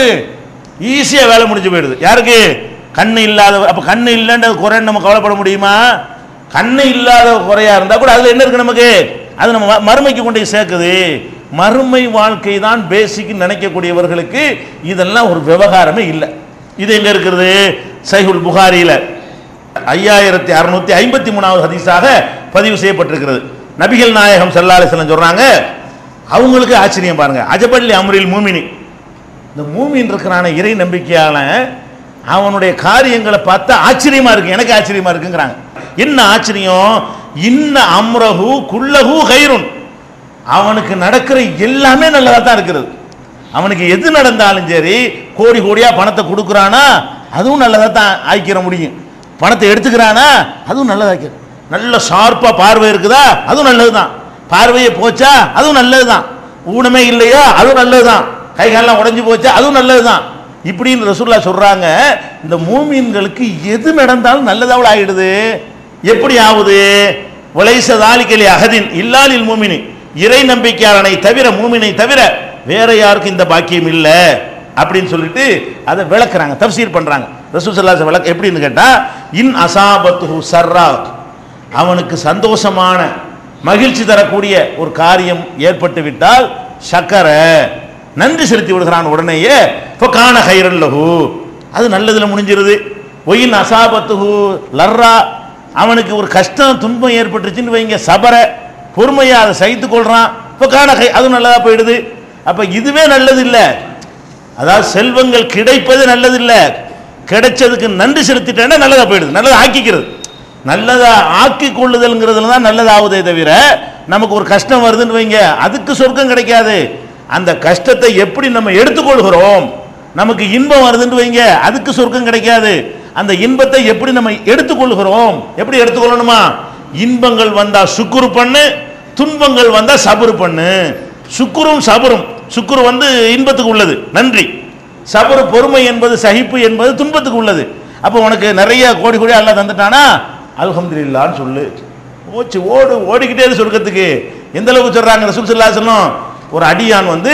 ஈஸியாக வேலை முடிஞ்சு போயிடுது யாருக்கு கண்ணு இல்லாத அப்போ கண்ணு இல்லைன்றது குறைன்னு நம்ம கவலைப்பட முடியுமா கண்ணு இல்லாத குறையா இருந்தா கூட அதுல என்ன இருக்கு நமக்கு அது நம்ம ம- மறுமைக்கு கொண்டு போய் சேர்க்குது மறுமை வாழ்க்கை தான் பேசிக் நினைக்கக்கூடியவர்களுக்கு இதெல்லாம் ஒரு விவகாரமே இல்லை இது எங்க இருக்கிறது சைஹுல் புகாரியில ஐயாயிரத்தி அறுநூத்தி ஐம்பத்தி மூணாவது ஹதீஸாக பதிவு செய்யப்பட்டிருக்கிறது நபிகள் நாயகம் ஸல்லல்லாஹு அலைஹி சொல்றாங்க அவங்களுக்கு ஆச்சரியம் பாருங்க அஜபல்லி அம்ரில் மூமினி இந்த மூமின் இருக்கிறான இறை நம்பிக்கையாளன் அவனுடைய காரியங்களை பார்த்தா ஆச்சரியமா இருக்கு எனக்கு ஆச்சரியமா இருக்குங்கிறாங்க என்ன ஆச்சரியம் இன்ன அம்ரஹு குல்லஹு கைருன் அவனுக்கு நடக்கிற எல்லாமே நல்லதா தான் இருக்கிறது அவனுக்கு எது நடந்தாலும் சரி கோடி கோடியா பணத்தை கொடுக்குறானா அதுவும் நல்லதா தான் ஆக்கிற முடியும் பணத்தை எடுத்துக்கிறானா அதுவும் நல்லதாக்கிற நல்ல ஷார்ப்பா பார்வை இருக்குதா அதுவும் நல்லதுதான் பார்வையே போச்சா அதுவும் நல்லதுதான் ஊனமே இல்லையா அதுவும் நல்லதுதான் கை காலெல்லாம் உடைஞ்சு போச்சா அதுவும் நல்லதுதான் இப்படின்னு ரசூல்லா சொல்றாங்க இந்த மூமீன்களுக்கு எது நடந்தாலும் நல்லதாவில் ஆயிடுது எப்படி ஆகுது உலைச தாலிக்கலி அகதின் இல்லாலில் மூமினி இறை நம்பிக்கையாளனை தவிர மூமினை தவிர வேற யாருக்கும் இந்த பாக்கியம் இல்லை அப்படின்னு சொல்லிட்டு அதை விளக்குறாங்க தப்சீர் பண்றாங்க ரசூல் சல்லாஸ் விளக்க எப்படின்னு கேட்டா இன் அசாபத்து சர்ரா அவனுக்கு சந்தோஷமான மகிழ்ச்சி தரக்கூடிய ஒரு காரியம் ஏற்பட்டு விட்டால் சக்கர நன்றி செலுத்தி விடுகிறான் உடனேயே இப்போ காண ஹைரன் லஹு அது நல்லதுல முடிஞ்சிருது ஒயின் அசாபத்துஹு லர்ரா அவனுக்கு ஒரு கஷ்டம் துன்பம் ஏற்பட்டுச்சுன்னு வைங்க சபர பொறுமையா அதை சகித்து கொள்றான் இப்போ காண கை அது நல்லதா போயிடுது அப்ப இதுவே நல்லது இல்லை அதாவது செல்வங்கள் கிடைப்பது நல்லது இல்லை கிடைச்சதுக்கு நன்றி செலுத்திட்டேன்னா நல்லதா போயிடுது நல்லதா ஆக்கிக்கிறது நல்லதா ஆக்கி கொள்ளுதல்ங்கிறதுல தான் நல்லதாகுதே தவிர நமக்கு ஒரு கஷ்டம் வருதுன்னு வைங்க அதுக்கு சொர்க்கம் கிடைக்காது அந்த கஷ்டத்தை எப்படி நம்ம எடுத்துக்கொள்கிறோம் நமக்கு இன்பம் வருதுன்னு வைங்க அதுக்கு சொர்க்கம் கிடைக்காது அந்த இன்பத்தை எப்படி நம்ம எடுத்துக்கொள்கிறோம் எப்படி எடுத்துக்கொள்ளணுமா இன்பங்கள் வந்தா சுக்குரு பண்ணு துன்பங்கள் வந்தா சபுரு பண்ணு சுக்குரும் சபுரும் சுக்குரு வந்து இன்பத்துக்கு உள்ளது நன்றி சபுரு பொறுமை என்பது சகிப்பு என்பது துன்பத்துக்கு உள்ளது அப்போ உனக்கு நிறைய கோடி கோடி அல்லாஹ் தந்துட்டானா அல்ஹம்துலில்லாஹ்னு சொல்லு ஓச்சு ஓடு ஓடிக்கிட்டே இரு சொர்க்கத்துக்கு எந்த அளவுக்கு சொல்றாங்க ரசூல் ஸல்லல்லாஹு அலைஹி வஸல்லம் ஒரு அடியான் வந்து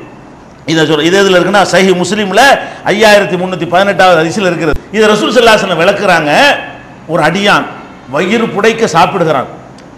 இதை சொல் இது எதில் இருக்குன்னா சஹி முஸ்லீம்ல ஐயாயிரத்தி முந்நூற்றி பதினெட்டாவது அதிசயில் இருக்கிறது இதை ரசூல் சல்லாசனை விளக்குறாங்க ஒரு அடியான் வயிறு புடைக்க சாப்பிடுகிறான்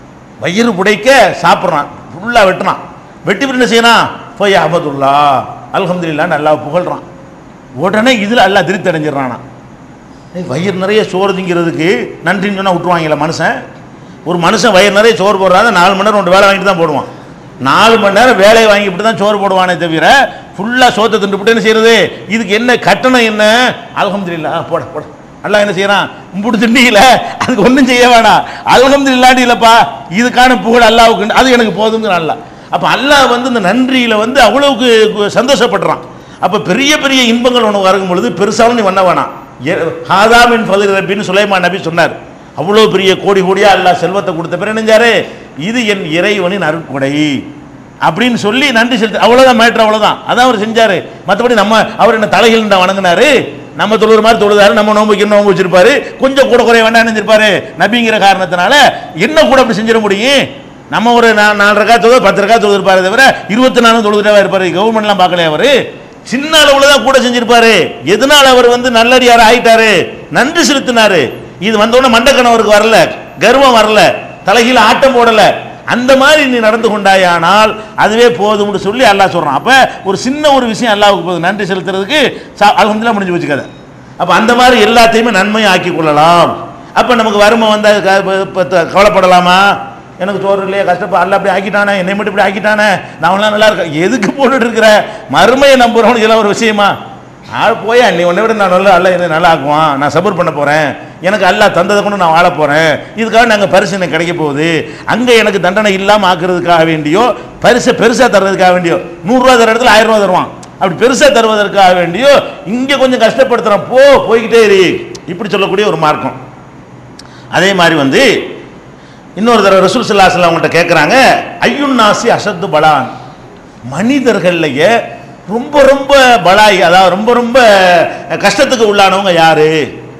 வயிறு புடைக்க சாப்பிட்றான் ஃபுல்லாக வெட்டுறான் வெட்டி விட்டு என்ன செய்யறான் போய் அஹமதுல்லா அல்ஹம்துலில்லாஹ் நல்லா புகழ்றான் உடனே இதில் அல்லா திருப்தி அடைஞ்சிடறானா ஏய், வயிறு நிறைய சோறு திங்கிறதுக்கு நன்றின்னு சொன்னால் விட்டுருவாங்களே மனுஷன் ஒரு மனுஷன் வயிறு நிறைய சோறு போடுறாங்க நாலு மணி நேரம் ரெண்டு வேலை வாங்கிட்டு தான் போடுவான் நாலு மணி நேரம் வேலையை வாங்கிட்டு தான் சோறு போடுவானே தவிர ஃபுல்லாக சோத்தை தின்றுபிட்டு என்ன செய்யறது இதுக்கு என்ன கட்டணம் என்ன அல்ஹம்துலில்லாஹ் போட போட அல்லாஹ் என்ன செய்யறான் கும்பிட்டு திண்டியில அதுக்கு ஒன்றும் செய்ய வேணாம் அல்ஹம்துலில்லாஹ் இல்லப்பா இதுக்கான புகழ் அல்லாவுக்கு அது எனக்கு போதுங்கிற அல்லாஹ் அப்போ அல்லாஹ் வந்து இந்த நன்றியில வந்து அவ்வளவுக்கு கு- சந்தோஷப்படுறான் அப்போ பெரிய பெரிய இன்பங்கள் உனக்கு வரும் பொழுது பெருசாலும் நீ பண்ண வேணாம் எ- ஹாதாமின் ஃபதில் ரப்பின்னு சுலைமான் நபி சொன்னார் அவ்வளோ பெரிய கோடி கோடியா அல்லாஹ் செல்வத்தை கொடுத்த பிறகு நினைஞ்சாரு இது என் இறைவனின் அருட்கொடை அப்படின்னு சொல்லி நன்றி செலுத்து அவ்வளோதான் மேட்ரு அவ்வளோதான் அதான் அவர் செஞ்சாரு மற்றபடி நம்ம அவர் என்ன தலைகள் தான் வணங்கினாரு நம்ம தொழுகிற மாதிரி தொழுதாரு நம்ம நோம்பு வைக்கிற நோம்பு வச்சிருப்பாரு கொஞ்சம் கூட குறைய வேண்டாம் நினைச்சிருப்பாரு நபிங்கிற காரணத்தினால என்ன கூட அப்படி செஞ்சிட முடியும் நம்ம ஒரு நா- நாலு ரக்கா தொழுது பத்து ரக்கா தொழுதுருப்பாரு தவிர இருபத்தி நாலு தொழுதுட்டா இருப்பாரு கவர்மெண்ட்லாம் பார்க்கலையா அவரு சின்ன அளவுல தான் கூட செஞ்சிருப்பாரு எதனால அவர் வந்து நல்லடியார் ஆயிட்டாரு நன்றி செலுத்தினாரு இது வந்தோடனே மண்டக்கணவருக்கு வரல கர்வம் வரல தலைகீழ ஆட்டம் போடல அந்த மாதிரி நீ நடந்து கொண்டாயானால் அதுவே போதும்னு சொல்லி அல்லாஹ் சொல்றான் அப்ப ஒரு சின்ன ஒரு விஷயம் அல்லாஹ்வுக்கு போதும் நன்றி செலுத்துறதுக்கு அலமதுல்லா முடிஞ்சு போச்சு கதை அப்ப அந்த மாதிரி எல்லாத்தையுமே நன்மையை ஆக்கி கொள்ளலாம் அப்ப நமக்கு வறுமை வந்தா க- ப- ப- கவலைப்படலாமா எனக்கு சோறு இல்லையா கஷ்டப்பா அல்ல அப்படி ஆக்கிட்டானே என்னை மட்டும் இப்படி ஆக்கிட்டானே நான் அவன்லாம் நல்லா இருக்கேன் எதுக்கு போட்டுட்டு இருக்கிற மறுமையை நம்புறவனுக்கு இதெல்லாம் ஒரு விஷயமா ஆள் போயா நீ உன்னை விட நான் நல்லா அல்ல என்னை நல்லா ஆக்குவான் நான் சபூர் பண்ண போறேன் எனக்கு அல்லாஹ் தந்ததை கொண்டு நான் வாழ போறேன் இதுக்காக நாங்கள் பரிசு எனக்கு கிடைக்க போகுது அங்கே எனக்கு தண்டனை இல்லாமல் ஆக்குறதுக்காக வேண்டியோ பரிசை பெருசாக தர்றதுக்காக வேண்டியோ நூறுரூவா தர இடத்துல ஆயிரம் ரூபா தருவான் அப்படி பெருசாக தருவதற்காக வேண்டியோ இங்கே கொஞ்சம் கஷ்டப்படுத்துறான் போ போய்கிட்டே இரு இப்படி சொல்லக்கூடிய ஒரு மார்க்கம் அதே மாதிரி வந்து இன்னொரு தடவை ரசூல் சல்லாஹ் அவங்கள்ட்ட கேட்குறாங்க ஐயுன் நாசி அசத்து பலான் மனிதர்கள்லையே ரொம்ப ரொம்ப பலாய் அதாவது ரொம்ப ரொம்ப கஷ்டத்துக்கு உள்ளானவங்க யாரு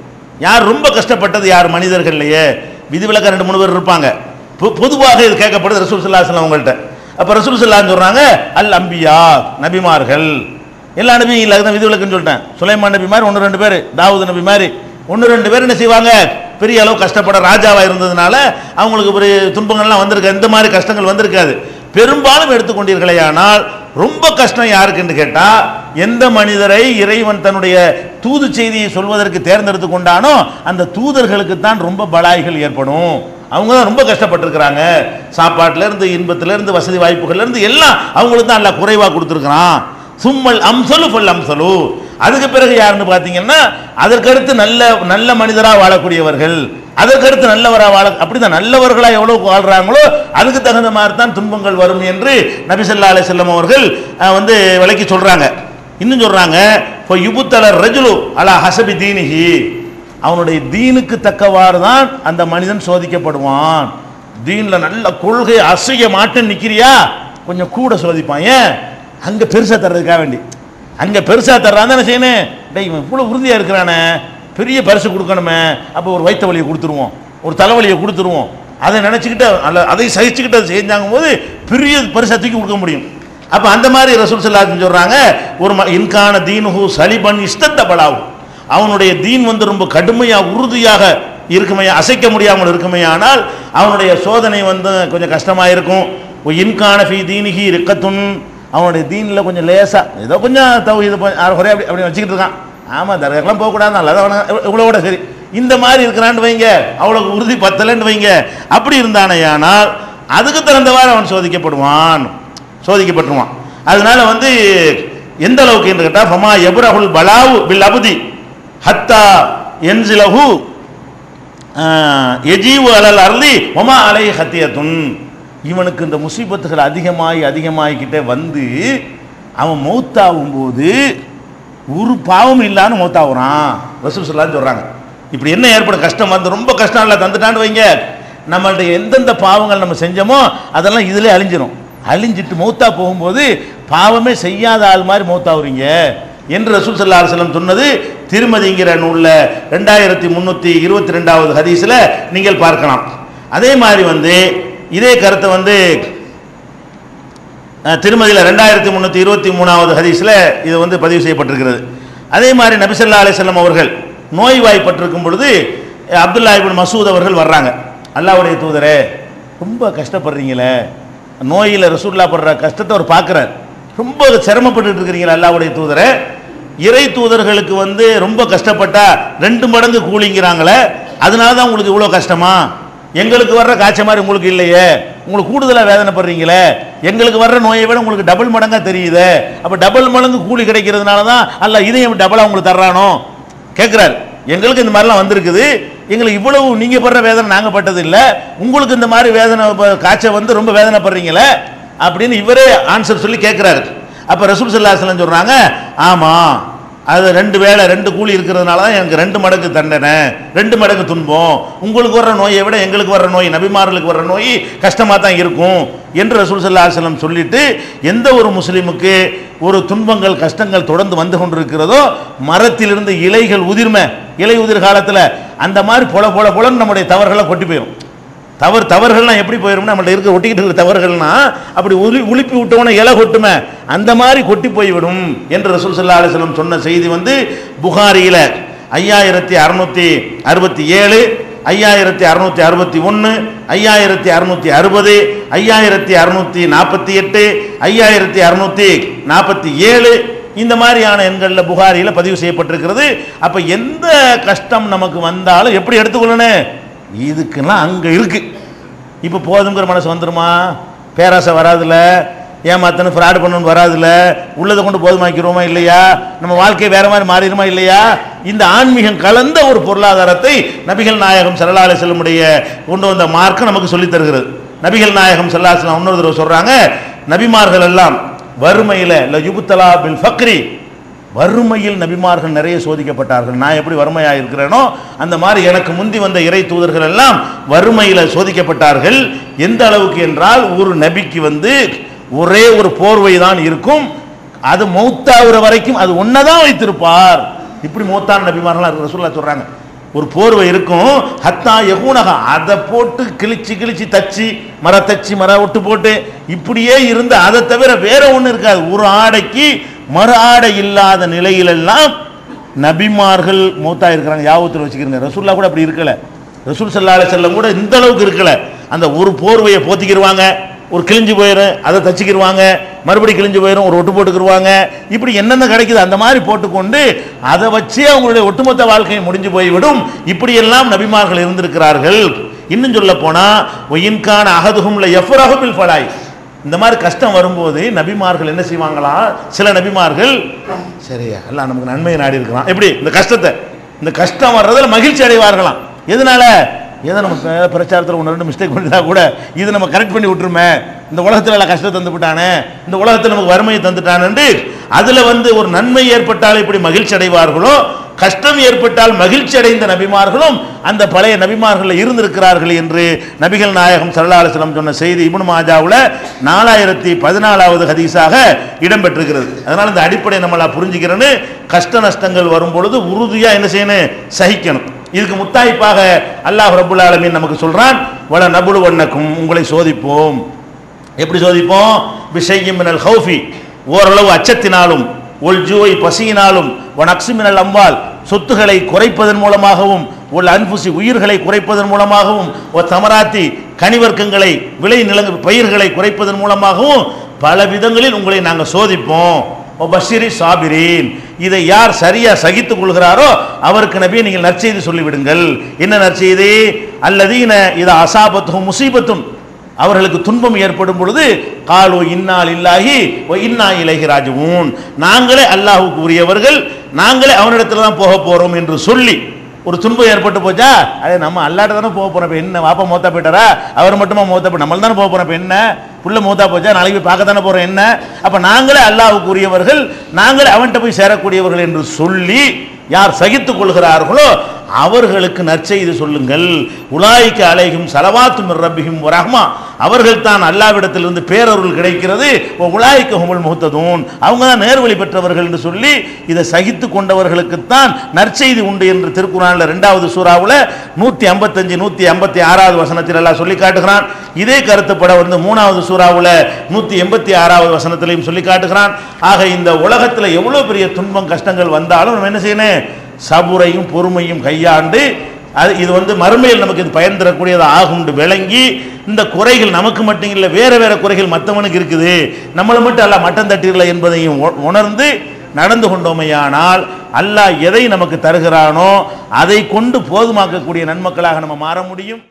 யார் ரொம்ப கஷ்டப்பட்டது யார் மனிதர்கள்லையே விதிவிலக்க ரெண்டு மூணு பேர் இருப்பாங்க பொ- பொதுவாக இது கேட்கப்படுது ரசூல் சல்லாஹ் அவங்கள்ட்ட அப்போ ரசூல் சல்லான்னு சொல்கிறாங்க அல் அம்பியா நபிமார்கள் எல்லா நபியும் இல்லை அதுதான் விதிவிலக்குன்னு சொல்லிட்டேன் சுலைமான் நபி மாதிரி ஒன்று ரெண்டு பேர் தாவூது நபி மாதிரி ஒன்று ரெண்டு பேர் என்ன செய்வாங்க பெரிய அளவு கஷ்டப்பட ராஜாவாக இருந்ததுனால அவங்களுக்கு ஒரு துன்பங்கள்லாம் வந்திருக்கு இந்த மாதிரி கஷ்டங்கள் வந்திருக்காது பெரும்பாலும் எடுத்துக்கொண்டீர்களேயானால் ரொம்ப கஷ்டம் யாருக்குன்னு கேட்டால் எந்த மனிதரை இறைவன் தன்னுடைய தூது செய்தியை சொல்வதற்கு தேர்ந்தெடுத்து கொண்டானோ அந்த தூதர்களுக்கு தான் ரொம்ப பலாய்கள் ஏற்படும் அவங்க தான் ரொம்ப கஷ்டப்பட்டிருக்கிறாங்க சாப்பாட்டுல இருந்து இன்பத்துல இருந்து வசதி வாய்ப்புகள்ல இருந்து எல்லாம் அவங்களுக்கு தான் எல்லாம் குறைவாக கொடுத்துருக்கிறான் சும்மல் அம்சலு ஃபல் அம்சலு அதுக்கு பிறகு யாருன்னு பார்த்தீங்கன்னா அதற்கடுத்து நல்ல நல்ல மனிதராக வாழக்கூடியவர்கள் அதற்கடுத்து நல்லவராக வாழ அப்படிதான் நல்லவர்களாக எவ்வளவு வாழ்றாங்களோ அதுக்கு தகுந்த மாதிரி தான் துன்பங்கள் வரும் என்று நபி ஸல்லல்லாஹு அலைஹி வஸல்லம் அவர்கள் அஹ், வந்து விளக்கி சொல்றாங்க இன்னும் சொல்றாங்க இப்போ யுபுத்தல ரஜுலு அலா ஹசபி தீனிஹி அவனுடைய தீனுக்கு தக்கவாறு தான் அந்த மனிதன் சோதிக்கப்படுவான் தீன்ல நல்ல கொள்கை அசைய மாட்டேன்னு நிக்கிறியா கொஞ்சம் கூட சோதிப்பான் ஏன் அங்க பெருசா தர்றதுக்காக வேண்டி அங்க பெருசா தர்றான் என்ன செய்யணும் டேய் இவன் இவ்வளவு உறுதியா இருக்கிறானே பெரிய பரிசு கொடுக்கணுமே அப்போ ஒரு வைத்த வலியை கொடுத்துருவோம் ஒரு தலைவலியை கொடுத்துருவோம் அதை நினைச்சுக்கிட்டு அல்ல அதை சகிச்சுக்கிட்டு அதை செஞ்சாங்க போது பெரிய பரிசா தூக்கி கொடுக்க முடியும் அப்ப அந்த மாதிரி ரசூல் சல்லாஹ் சொல்றாங்க ஒரு ம- இன்கான தீனுஹு சலிபன் இஷ்டத்த பலாவும் அவனுடைய தீன் வந்து ரொம்ப கடுமையா உறுதியாக இருக்குமே அசைக்க முடியாமல் இருக்குமே ஆனால் அவனுடைய சோதனை வந்து கொஞ்சம் கஷ்டமா இருக்கும் ஒ இன்கான ஃபி தீனிஹி ரிக்கத்துன் அவனுடைய தீனில் கொஞ்சம் லேசா ஏதோ கொஞ்சம் தவு இது குறைய அப்படி அப்படி வச்சுக்கிட்டு இருக்கான் ஆமா தர்காக்கெல்லாம் போகக்கூடாது நல்லதா இவ்வளோ கூட சரி இந்த மாதிரி இருக்கிறான்னு வைங்க அவ்வளோ உறுதி பத்தலைன்னு வைங்க அப்படி இருந்தானேயானால் அதுக்கு தகுந்தவாறு அவன் சோதிக்கப்படுவான் சோதிக்கப்பட்டுருவான் அதனால வந்து எந்த அளவுக்கு என்று கேட்டால் ஃபமா எப்ரஹுல் பலாவு பில் அபுதி ஹத்தா என்சிலஹு எஜீவு அலல் அருளி ஒமா அலை ஹத்தியத்துன் இவனுக்கு இந்த முசீபத்துகள் அதிகமாகி அதிகமாகிக்கிட்டே வந்து அவன் மௌத்தாகும் போது ஒரு பாவம் இல்லான்னு மௌத்தாகுறான் ரசூல் சொல்லான்னு சொல்றாங்க இப்படி என்ன ஏற்படும் கஷ்டம் வந்து ரொம்ப கஷ்டம் இல்லை தந்துட்டான்னு வைங்க நம்மள்ட்ட எந்தெந்த பாவங்கள் நம்ம செஞ்சோமோ அதெல்லாம் இதிலே அழிஞ்சிரும் அழிஞ்சிட்டு மௌத்தா போகும்போது பாவமே செய்யாத ஆள் மாதிரி மௌத்தாவுறீங்க என்று ரசூல் சல்லா அலுவலம் சொன்னது திருமதிங்கிற நூலில் ரெண்டாயிரத்தி முந்நூற்றி இருபத்தி ரெண்டாவது ஹதீஸில் நீங்கள் பார்க்கலாம் அதே மாதிரி வந்து இதே கருத்தை வந்து அஹ், திருமதியில் ரெண்டாயிரத்தி முந்நூற்றி இருபத்தி மூணாவது ஹதீஸில் இது வந்து பதிவு செய்யப்பட்டிருக்கிறது அதே மாதிரி நபிசல்லா அலிசல்லம் அவர்கள் நோய்வாய்ப்பட்டிருக்கும் பொழுது அஹ், அப்துல்லா இப்னு மசூத் அவர்கள் வர்றாங்க அல்லாஹ்வுடைய தூதரே ரொம்ப கஷ்டப்படுறீங்களே நோயில் ரசூல்லா படுற கஷ்டத்தை அவர் பார்க்குறார் ரொம்ப சிரமப்பட்டுட்டு இருக்கிறீங்களா அல்லாஹ்வுடைய தூதரே இறை தூதர்களுக்கு வந்து ரொம்ப கஷ்டப்பட்டா ரெண்டு மடங்கு கூலிங்கிறாங்களே அதனால தான் உங்களுக்கு இவ்வளோ கஷ்டமா எங்களுக்கு வர்ற காய்ச்சல் மாதிரி உங்களுக்கு இல்லையே உங்களுக்கு கூடுதலா வேதனைப்படுறீங்களே எங்களுக்கு வர்ற நோயை விட உங்களுக்கு டபுள் மடங்கா தெரியுதே அப்ப டபுள் மடங்கு கூலி கிடைக்கிறதுனால தான் அல்ல இதையும் டபுளா உங்களுக்கு தர்றானோ கேட்கிறாரு எங்களுக்கு இந்த மாதிரிலாம் வந்திருக்குது எங்களுக்கு இவ்வளவு நீங்க படுற வேதனை நாங்க பட்டது இல்ல உங்களுக்கு இந்த மாதிரி வேதனை ப- காய்ச்சல் வந்து ரொம்ப வேதனைப்படுறீங்களே அப்படின்னு இவரே ஆன்சர் சொல்லி கேட்கிறாரு அப்ப ரசூல் ஸல்லல்லாஹு அலைஹி வஸல்லம் சொல்றாங்க ஆமா அது ரெண்டு வேளை ரெண்டு கூலி இருக்கிறதுனால தான் எனக்கு ரெண்டு மடங்கு தண்டனை ரெண்டு மடங்கு துன்பம் உங்களுக்கு வர்ற நோயை விட எங்களுக்கு வர்ற நோய் நபிமார்களுக்கு வர்ற நோய் கஷ்டமாக தான் இருக்கும் என்று ரசூல் ஸல்லல்லாஹு அலைஹி வஸல்லம் சொல்லிட்டு எந்த ஒரு முஸ்லீமுக்கு ஒரு துன்பங்கள் கஷ்டங்கள் தொடர்ந்து வந்து கொண்டிருக்கிறதோ மரத்திலிருந்து இலைகள் உதிர்மை இலை உதிர் காலத்தில் அந்த மாதிரி பொல பொல பொலன்னு நம்முடைய தவறுகளை கொட்டி போயிடும் தவறு தவறுகள்லாம் எப்படி போயிடும்னா நம்மள்ட்ட இருக்க ஒட்டிக்கிட்டு இருக்கிற தவறுகள்னா அப்படி உலி உலுப்பி விட்டவன இலை கொட்டுமே அந்த மாதிரி கொட்டி போய்விடும் என்று ரசூல் ஸல்லல்லாஹு அலைஹி வஸல்லம் சொன்ன செய்தி வந்து புகாரியில் ஐயாயிரத்தி அறுநூத்தி அறுபத்தி ஏழு ஐயாயிரத்தி அறுநூத்தி அறுபத்தி ஒன்று ஐயாயிரத்தி அறுநூத்தி அறுபது ஐயாயிரத்தி அறுநூத்தி நாற்பத்தி எட்டு ஐயாயிரத்தி அறுநூத்தி நாற்பத்தி ஏழு இந்த மாதிரியான எண்களில் புகாரியில் பதிவு செய்யப்பட்டிருக்கிறது அப்போ எந்த கஷ்டம் நமக்கு வந்தாலும் எப்படி எடுத்துக்கொள்ளணும் இதுக்கெல்லாம் அங்கே இருக்கு இப்போ போதுங்கிற மனசு வந்துருமா பேராசை வராதுல ஏமாத்தணும் ஃப்ராடு பண்ணணும் வராதுல உள்ளதை கொண்டு போதுமாக்கிறோமா இல்லையா நம்ம வாழ்க்கை வேற மாதிரி மாறிடுமா இல்லையா இந்த ஆன்மீகம் கலந்த ஒரு பொருளாதாரத்தை நபிகள் நாயகம் ஸல்லல்லாஹு அலைஹி வஸல்லமுடைய கொண்டு வந்த மார்க்கம் நமக்கு சொல்லித் தருகிறது நபிகள் நாயகம் ஸல்லல்லாஹு அலைஹி வஸல்லம் இன்னொரு தடவை சொல்றாங்க நபிமார்கள் எல்லாம் வறுமையில ல யுபுத்தலா பில் ஃபக்ரி வறுமையில் நபிமார்கள் நிறைய சோதிக்கப்பட்டார்கள் நான் எப்படி வறுமையா இருக்கிறேனோ அந்த மாதிரி எனக்கு முந்தி வந்த இறை தூதர்கள் எல்லாம் வறுமையில சோதிக்கப்பட்டார்கள் எந்த அளவுக்கு என்றால் ஒரு நபிக்கு வந்து ஒரே ஒரு போர்வை தான் இருக்கும் அது மௌத்தாகிற வரைக்கும் அது ஒன்னதான் வைத்திருப்பார் இப்படி மௌத்தான நபிமார்களாம் இருக்கிற சொல்ல சொல்றாங்க ஒரு போர்வை இருக்கும் ஹத்தா யகுனகா அதை போட்டு கிழிச்சு கிழிச்சு தச்சு மர தச்சு மர ஒட்டு போட்டு இப்படியே இருந்து அதை தவிர வேற ஒண்ணு இருக்காது ஒரு ஆடைக்கு மறு ஆடை இல்லாத நிலையிலெல்லாம் நபிமார்கள் மூத்தா இருக்கிறாங்க யாபத்தில் வச்சுக்கிறங்க ரசூல்லா கூட அப்படி இருக்கல ரசூல் ஸல்லல்லாஹு அலைஹி வஸல்லம் கூட இந்த அளவுக்கு இருக்கல அந்த ஒரு போர்வையை போத்திக்கிருவாங்க ஒரு கிழிஞ்சு போயிடும் அதை தச்சுக்கிருவாங்க மறுபடியும் கிழிஞ்சு போயிடும் ஒரு ஒட்டு போட்டுக்கிருவாங்க இப்படி என்னென்ன கிடைக்குது அந்த மாதிரி போட்டுக்கொண்டு அதை வச்சே அவங்களுடைய ஒட்டுமொத்த வாழ்க்கை முடிஞ்சு போய்விடும் இப்படியெல்லாம் நபிமார்கள் இருந்திருக்கிறார்கள் இன்னும் சொல்ல போனா ஒயின்கான அகதுகும்ல எஃபரகுபில் ஃபலாய் இந்த மாதிரி கஷ்டம் வரும்போது நபிமார்கள் என்ன செய்வாங்களா சில நபிமார்கள் சரி எல்லாம் நமக்கு நன்மையை நாடி இருக்கிறான் எப்படி இந்த கஷ்டத்தை இந்த கஷ்டம் வர்றதுல மகிழ்ச்சி அடைவார்களாம் எதனால ஏதோ நம்ம பே- பிரச்சாரத்தில் ஒன்று ரெண்டு மிஸ்டேக் பண்ணிட்டா கூட இது நம்ம கரெக்ட் பண்ணி விட்டுருமே இந்த உலகத்தில் எல்லாம் கஷ்டத்தை தந்து விட்டானே இந்த உலகத்தில் நமக்கு வறுமையை தந்துட்டானு அதில் வந்து ஒரு நன்மை ஏற்பட்டால் எப்படி மகிழ்ச்சி அடைவார்களோ கஷ்டம் ஏற்பட்டால் மகிழ்ச்சி அடைந்த நபிமார்களும் அந்த பழைய நபிமார்கள் இருந்திருக்கிறார்கள் என்று நபிகள் நாயகம் ஸல்லல்லாஹு அலைஹி வஸல்லம் சொன்ன செய்தி இப்னு மாஜாவுல நாலாயிரத்தி பதினாலாவது ஹதீஸாக இடம்பெற்றிருக்கிறது அதனால இந்த அடிப்படையை நம்மளா புரிஞ்சுக்கிறேன்னு கஷ்ட நஷ்டங்கள் வரும் பொழுது உறுதியா என்ன செய்யணும் சகிக்கணும் இதுக்கு முத்தாய்ப்பாக அல்லாஹ் ரப்புல் ஆலமீன் நமக்கு சொல்றான் வல நபுலு வண்ணக்கும் உங்களை சோதிப்போம் எப்படி சோதிப்போம் விஷயம் மினல் ஹௌஃபி ஓரளவு அச்சத்தினாலும் ஒல் ஜூவை பசியினாலும் ஒன் அக்ஸு மினல் அம்பால் சொத்துக்களை குறைப்பதன் மூலமாகவும் ஒல் அன்புசி உயிர்களை குறைப்பதன் மூலமாகவும் ஒ தமராத்தி கனிவர்க்கங்களை விளை நிலங்கு பயிர்களை குறைப்பதன் மூலமாகவும் பல விதங்களில் உங்களை நாங்கள் சோதிப்போம் ஓ பஷீரி சாபிரீன் இதை யார் சரியா சகித்துக் கொள்கிறாரோ அவருக்கு நபி நீங்கள் நற்செய்தி சொல்லிவிடுங்கள் என்ன நற்செய்தி அல்லதீன இது அசாபத்தும் முசீபத்தும் அவர்களுக்கு துன்பம் ஏற்படும் பொழுது காலு இன்னால் இல்லாஹி ஓ இன்னா இலகி ராஜுவூன் நாங்களே அல்லாஹுக்கு உரியவர்கள் நாங்களே அவனிடத்துல தான் போக போறோம் என்று சொல்லி ஒரு துன்பம் ஏற்பட்டு போச்சா அதே நம்ம அல்லாட்ட தானே போக போறோம் இப்ப என்ன வாப்பா மூத்தா போயிட்டாரா அவர் மட்டுமா மூத்தா போய் நம்மள தானே போக போறோம் இப்ப என்ன புள்ள மூத்தா போச்சா நாளைக்கு போய் பார்க்க தானே போறோம் என்ன அப்ப நாங்களே அல்லாஹ்வுக்கு உரியவர்கள் நாங்களே அவன்கிட்ட போய் சேரக்கூடியவர்கள் என்று சொல்லி யார் சகித்துக் கொள்கிறார்களோ அவர்களுக்கு நற்செய்தி சொல்லுங்கள் உலாய்க்கு அலைகும் சலவாத்து ரப்பிகும் ரஹ்மா அவர்கள் தான் அல்லாவிடத்திலிருந்து பேரருள் கிடைக்கிறது உலாய்க்கு ஹுமுல் முகத்ததூன் அவங்க தான் நேர்வழி பெற்றவர்கள் என்று சொல்லி இதை சகித்து கொண்டவர்களுக்குத்தான் நற்செய்தி உண்டு என்று திருக்குறான்ல ரெண்டாவது சூறாவுல நூத்தி ஐம்பத்தஞ்சு நூத்தி ஐம்பத்தி ஆறாவது வசனத்தில் எல்லாம் சொல்லி காட்டுகிறான் இதே கருத்துப்பட வந்து மூணாவது சூறாவுல நூத்தி எண்பத்தி ஆறாவது வசனத்திலையும் சொல்லி காட்டுகிறான் ஆக இந்த உலகத்துல எவ்வளவு பெரிய துன்பம் கஷ்டங்கள் வந்தாலும் நம்ம என்ன செய்யணும் சபுரையும் பொறுமையும் கையாண்டு அது இது வந்து மறுமையில் நமக்கு இது பயன் தரக்கூடியது ஆகும்னு விளங்கி இந்த குறைகள் நமக்கு மட்டும் இல்லை வேற வேற குறைகள் மற்றவனுக்கு இருக்குது நம்மளை மட்டும் அல்ல மட்டம் தட்டிடல என்பதையும் உ- உணர்ந்து நடந்து கொண்டோமையானால் அல்லாஹ் எதை நமக்கு தருகிறானோ அதை கொண்டு போதுமாக்கக்கூடிய நன்மக்களாக நம்ம மாற முடியும்